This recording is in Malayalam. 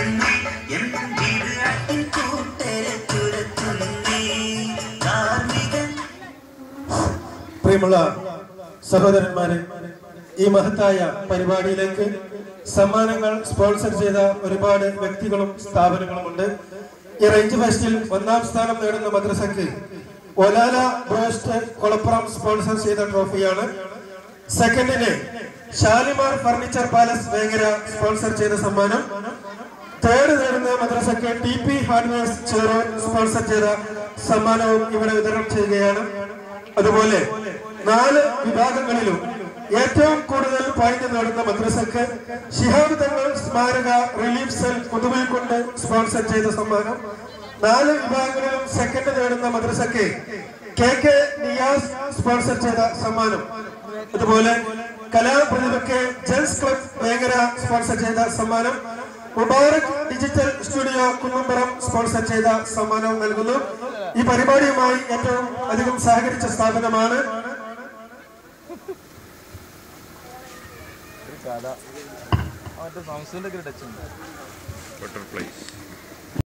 പെണ്ണെ എന്തിന് അട്ടിക്കൂട്ടരെ തുരത്തുന്നേ കാർമികൻ പ്രിയമുള്ള സഹോദരന്മാരെ ഈ മഹത്തായ പരിപാടിയിലേക്ക് സമ്മാനങ്ങൾ സ്പോൺസർ ചെയ്ത ഒരുപാട് വ്യക്തികളും സ്ഥാപനങ്ങളുമുണ്ട് ഈ റേഞ്ച് ഫെസ്റ്റിൽ ഒന്നാം സ്ഥാനം നേടുന്ന മദ്രസക്ക് ഒലാല ബ്രോസ്റ്റ് കൊളപ്പുറം സ്പോൺസർ ചെയ്ത ട്രോഫിയാണ് സെക്കൻഡിന് Shalimar furniture palace Vengara sponsor ചെയ്ത സമ്മാനം തേർഡ് നേടുന്ന മദ്രസക്ക് ടി പി ഹാർഡ്വെയർസ് ചെറോ സ്പോൺസർ ചെയ്ത സമ്മാനവും ഇവിടെ വിതരണം ചെയ്യുകയാണ് അതുപോലെ നാല് വിഭാഗങ്ങളിലും ഏറ്റവും കൂടുതൽ പോയിന്റ് നേടുന്ന മദ്രസക്ക് ശിഹാബ് തങ്ങൾ സ്മാരക റിലീഫ് സെൽ പുതുവിൽ കൊണ്ട് സ്പോൺസർ ചെയ്ത സമ്മാനം നാല് വിഭാഗങ്ങളിലും സെക്കൻഡ് നേടുന്ന മദ്രസക്ക് കെ കെ നിയാസ് സ്പോൺസർ ചെയ്ത സമ്മാനം അതുപോലെ കലാപ്രതിഭയ്ക്ക് ജെൻസ് ക്ലബ് വേങ്ങര സ്പോൺസർ ചെയ്ത സമ്മാനം Mubarak digital studio Kunnampuram sponsor ചെയ്ത സമ്മാനവും നൽകുന്നു ഈ പരിപാടിയുമായി ഏറ്റവും അധികം സഹകരിച്ച സ്ഥാപനമാണ് മറ്റേ സംസുവിന്റെ ഒക്കെ ടച്ച് ഉണ്ട് ബട്ടർഫ്ലൈസ്